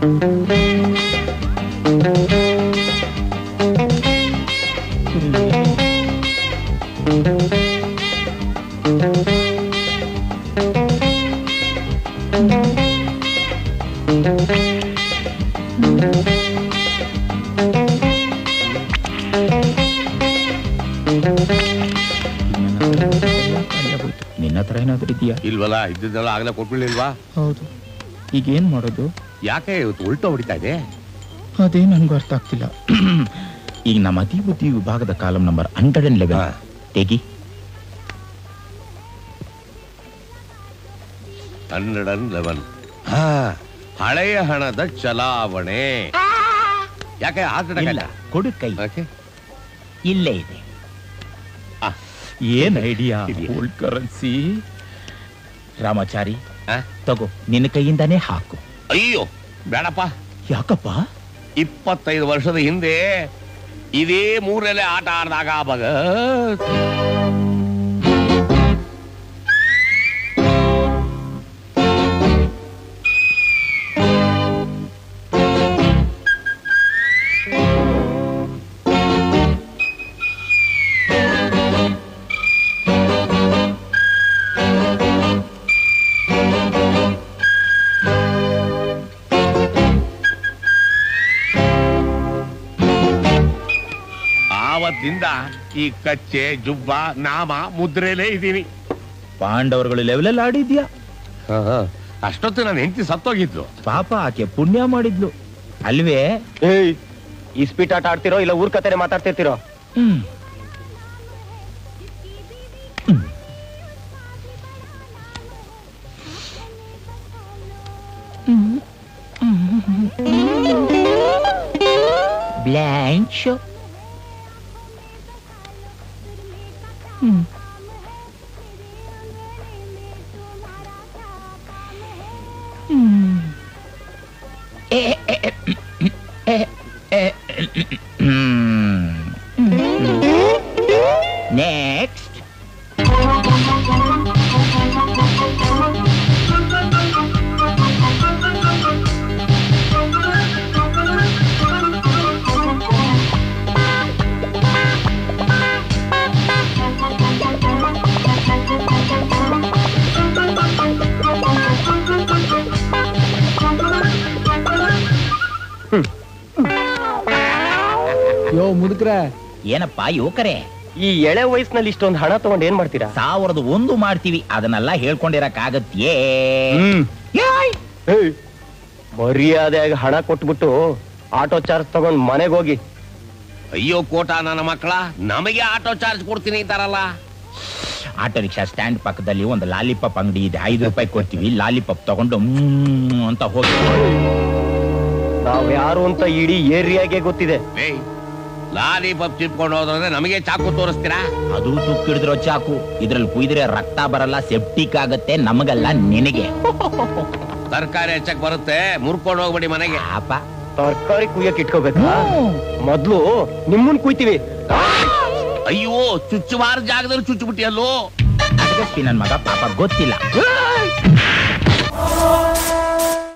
ನಿನ್ನ ಹತ್ರ ಏನಾದ್ರೂ ಇದೆಯಾ ಇಲ್ವಲ್ಲ ಇದ್ದದ್ದೆಲ್ಲ ಆಗ್ಲೇ ಕೊಟ್ಬಿಡ್ಲಿಲ್ವಾ ಹೌದು ಈಗೇನ್ ಮಾಡೋದು ಯಾಕೆ ಇವತ್ತು ಉಲ್ಟಾ ಹೊಡಿತಾ ಇದೆ ಅದೇ ನನ್ಗೂ ಅರ್ಥ ಆಗ್ತಿಲ್ಲ ಈಗ ನಮ್ಮ ಅತಿ ಬುದ್ಧಿ ವಿಭಾಗದ ಕಾಲಂ ನಂಬರ್ ಹಂಡ್ರೆಡ್ ಅಂಡ್ ಲೆವೆನ್ ಹಾ. ತೆಗಿ ಹಂಡ್ರೆಡ್ ಅಂಡ್ ಲೆವೆನ್ ಹಾ ಹಳೆಯ ಹಣದ ಚಲಾವಣೆ ಯಾಕೆ ಹಾರ್ಟ್ ಅಟ್ಯಾಕ್ ಇಲ್ಲ ಅಲ್ಲ ಕೊಡು ಕೈ ಓಕೆ ಇಲ್ಲೇ ಇದೆ ಆ. ಏನ್ ಐಡಿಯಾ ಇದೆಯಾ? ಓಲ್ಡ್ ಕರೆನ್ಸಿ ರಾಮಾಚಾರಿ ಆ? ತಗೋ ನಿನ್ನ ಕೈಯಿಂದಾನೇ ಹಾಕು ಅಯ್ಯೋ ಬೇಡಪ್ಪ ಯಾಕಪ್ಪ ಇಪ್ಪತ್ತೈದು ವರ್ಷದ ಹಿಂದೆ ಇದೇ ಮೂರಲ್ಲೇ ಆಟ ಆಡಿದಾಗ ಆವಾಗ ಆವತ್ತಿಂದ ಈ ಕಚ್ಚೆ ಜುಬ್ಬ ನಾಮ ಮುದ್ರೆಲೇ ಇದ್ದೀನಿ ಪಾಂಡವರುಗಳು ಲೆವೆಲಲ್ಲಿ ಆಡಿದ್ಯಾ ಅಷ್ಟೊತ್ತು ನನ್ನ ಹೆಂಡತಿ ಸತ್ತೋಗಿದ್ದು ಪಾಪ ಆಕೆ ಪುಣ್ಯ ಮಾಡಿದ್ಲು ಅಲ್ವೇ ಏಯ್ ಇಸ್ಪೀಟ್ ಆಟ ಆಡ್ತಿರೋ ಇಲ್ಲ ಊರ್ ಕತೆನೆ ಮಾತಾಡ್ತಿರ್ತಿರೋ ಹ್ಮ್ ಬ್ಲಾಂಚ್ ನೆಕ್ಸ್ಟ್ ಯೋ ಮುದುಕ್ರ ಏನಪ್ಪ ಯುವಕರೇ ಈ ಎಳೆ ವಯಸ್ಸಿನಲ್ಲಿ ಇಷ್ಟೊಂದು ಹಣ ತಗೊಂಡ್ ಏನ್ ಮಾಡ್ತೀರಾ ಸಾವಿರದ ಒಂದು ಮಾಡ್ತೀವಿ ಅದನ್ನೆಲ್ಲ ಹೇಳ್ಕೊಂಡಿರಕ್ಕಾಗತ್ಯೇ ಏಯ್ ಮರ್ಯಾದೆಯಾಗಿ ಹಣ ಕೊಟ್ಬಿಟ್ಟು ಆಟೋ ಚಾರ್ಜ್ ತಗೊಂಡ್ ಮನೆಗೆ ಹೋಗಿ ಅಯ್ಯೋ ಕೋಟ ನನ್ನ ಮಕ್ಕಳ ನಮಗೆ ಆಟೋ ಚಾರ್ಜ್ ಕೊಡ್ತೀನಿ ಅಂತಾರಲ್ಲ ಆಟೋ ರಿಕ್ಷಾ ಸ್ಟ್ಯಾಂಡ್ ಪಕ್ಕದಲ್ಲಿ ಒಂದು ಲಾಲಿಪಾಪ್ ಅಂಗಡಿ ಇದೆ ಐದು ರೂಪಾಯಿ ಕೊಡ್ತೀವಿ ಲಾಲಿಪಾಪ್ ತಗೊಂಡು ಮ್ಮ್ ಅಂತ ಹೋಗಿ ನಾವ್ ಯಾರು ಅಂತ ಇಡೀ ಏರಿಯಾಗೆ ಗೊತ್ತಿದೆ ಏಯ್ ಲಾಲಿ ಪಪ್ ಚಿಪ್ಕೊಂಡು ಹೋದ್ರೆ ನಮಗೆ ಚಾಕು ತೋರಿಸ್ತೀರಾ ಅದು ತುಕ್ಕಿಡಿದ್ರೋ ಚಾಕು ಇದ್ರಲ್ಲಿ ಕುಯ್ದ್ರೆ ರಕ್ತ ಬರಲ್ಲ ಸೆಪ್ಟಿಕ್ ಆಗತ್ತೆ ನಮಗಲ್ಲ ನಿನಗೆ ತರಕಾರಿ ಹೆಚ್ಚಕ್ ಬರುತ್ತೆ ಮುರ್ಕೊಂಡು ಹೋಗ್ಬಿಡಿ ಮನೆಗೆ ಪಾಪ ತರ್ಕಾರಿ ಕುಯ್ಯಕ್ ಇಟ್ಕೋಬೇಕಾ ಮೊದ್ಲು ನಿಮ್ಮನ್ ಕುಯ್ತೀವಿ ಅಯ್ಯೋ ಚುಚ್ಚುವಾರ ಜಾಗದಲ್ಲಿ ಚುಚ್ಚುಬಿಟ್ಟಿಯಲ್ಲೋ ಅದಕ್ಕೆ ನನ್ ಮಗ ಪಾಪ ಗೊತ್ತಿಲ್ಲ